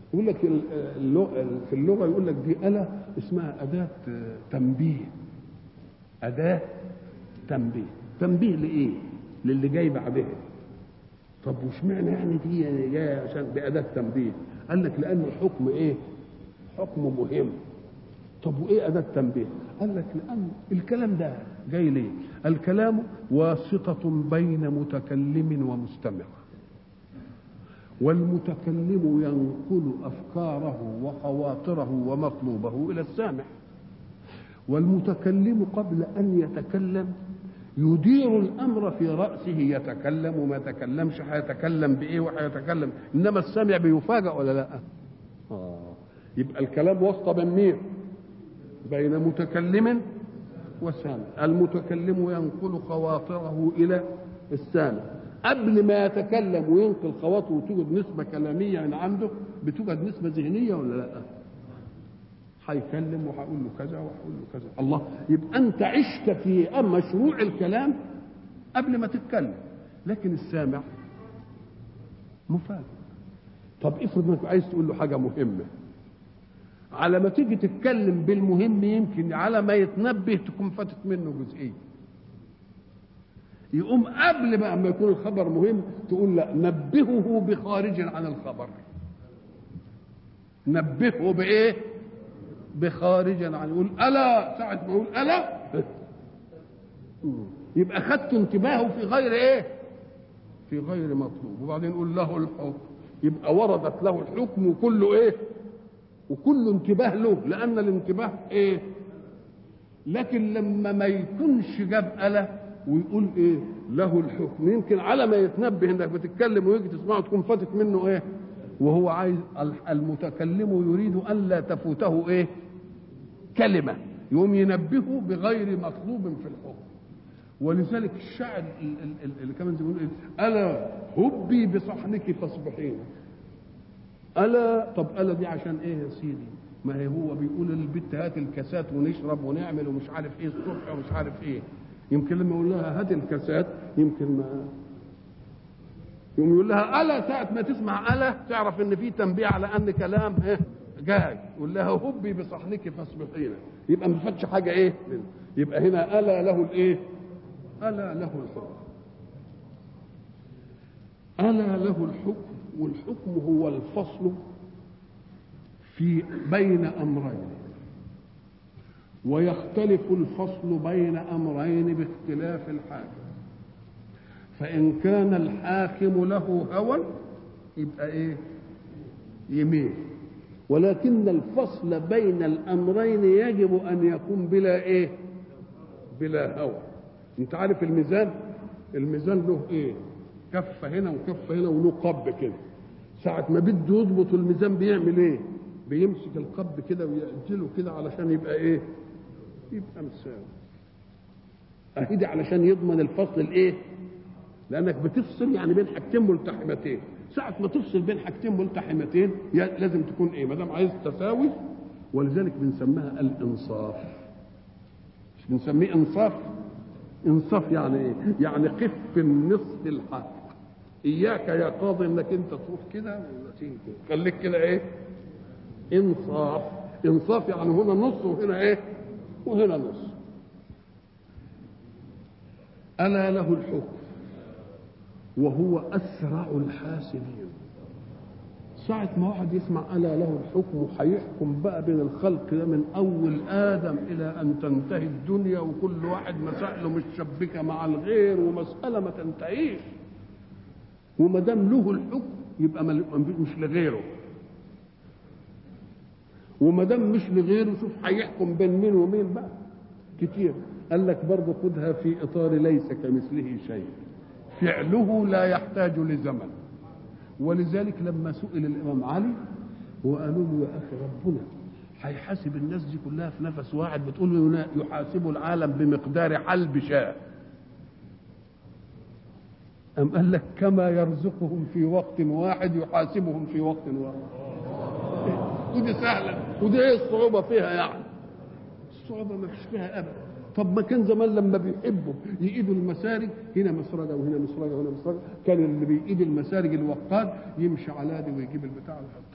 يقول لك ال- اللغة في اللغه يقول لك دي اله اسمها اداه تنبيه اداه تنبيه تنبيه لايه للي جاي بعدها طب واشمعنى يعني دي جايه عشان باداه تنبيه قال لك لان الحكم ايه حكم مهم طب وايه اداه تنبيه قال لك لان الكلام ده جاي ليه الكلام واسطه بين متكلم ومستمع والمتكلم ينقل افكاره وخواطره ومطلوبه الى السامع والمتكلم قبل ان يتكلم يدير الامر في راسه يتكلم وما يتكلمش هيتكلم بايه وهيتكلم انما السامع بيفاجئ ولا لا اه يبقى الكلام واسطه بين مين بين متكلم وسامع المتكلم ينقل خواطره الى السامع قبل ما يتكلم وينقل خواطره وتوجد نسبه كلاميه من عنده بتوجد نسبه ذهنيه ولا لا هيكلم وهقول له كذا وهقول له كذا الله يبقى انت عشت في مشروع الكلام قبل ما تتكلم لكن السامع مفاجئ طب افرض انك عايز تقول له حاجه مهمه على ما تيجي تتكلم بالمهم يمكن على ما يتنبه تكون فاتت منه جزئيه يقوم قبل بقى ما يكون الخبر مهم تقول لا نبهه بخارج عن الخبر نبهه بايه بخارج عن يقول الا ساعه ما يقول الا يبقى خدت انتباهه في غير ايه في غير مطلوب وبعدين يقول له الحكم يبقى وردت له الحكم وكله ايه وكل انتباه له لان الانتباه ايه لكن لما ما يكونش جاب اله ويقول ايه له الحكم يمكن على ما يتنبه انك بتتكلم ويجي تسمعه تكون فاتت منه ايه وهو عايز المتكلم يريد ان لا تفوته ايه كلمه يقوم ينبهه بغير مطلوب في الحكم ولذلك الشاعر اللي كمان زي ما بيقول ايه الا هبي بصحنك فاصبحين الا طب الا دي عشان ايه يا سيدي ما هي هو بيقول للبت هات الكاسات ونشرب ونعمل ومش عارف ايه الصبح ومش عارف ايه يمكن لما يقول لها هات الكاسات يمكن ما يقوم يقول لها الا ساعه ما تسمع الا تعرف ان في تنبيه على ان كلام ايه جاي يقول لها هبي بصحنك فاصبحين يبقى ما فاتش حاجه ايه يبقى هنا الا له الايه الا له الحكم الا له الحكم والحكم هو الفصل في بين امرين ويختلف الفصل بين امرين باختلاف الحاكم فان كان الحاكم له هوى يبقى ايه يميل ولكن الفصل بين الامرين يجب ان يكون بلا ايه بلا هوى انت عارف الميزان الميزان له ايه كفه هنا وكفه هنا وله قب كده ساعة ما بده يضبط الميزان بيعمل ايه؟ بيمسك القب كده ويأجله كده علشان يبقى ايه؟ يبقى مساوي. اهدي علشان يضمن الفصل الايه؟ لانك بتفصل يعني بين حاجتين ملتحمتين، ساعة ما تفصل بين حاجتين ملتحمتين لازم تكون ايه؟ ما دام عايز تساوي ولذلك بنسميها الانصاف. مش بنسميه انصاف؟ انصاف يعني ايه؟ يعني قف النصف الحق. اياك يا قاضي انك انت تروح كده وتيجي كده خليك كده ايه انصاف انصاف يعني هنا نص وهنا ايه وهنا نص الا له الحكم وهو اسرع الحاسبين ساعة ما واحد يسمع ألا له الحكم هيحكم بقى بين الخلق ده من أول آدم إلى أن تنتهي الدنيا وكل واحد مسائله متشبكة مع الغير ومسألة ما تنتهيش وما دام له الحكم يبقى مش لغيره وما دام مش لغيره شوف هيحكم بين مين ومين بقى كتير قال لك برضه خدها في اطار ليس كمثله شيء فعله لا يحتاج لزمن ولذلك لما سئل الامام علي وقالوا له يا اخي ربنا هيحاسب الناس دي كلها في نفس واحد بتقول له يحاسب العالم بمقدار حلب شاه أم قال لك كما يرزقهم في وقت واحد يحاسبهم في وقت واحد ودي سهلة ودي ايه الصعوبة فيها يعني الصعوبة ما فيش فيها أبدا طب ما كان زمان لما بيحبوا يقيدوا المسارج هنا مسرجة وهنا مسرجة وهنا مسرجة كان اللي بيقيد المسارج الوقاد يمشي على دي ويجيب البتاع ويحطها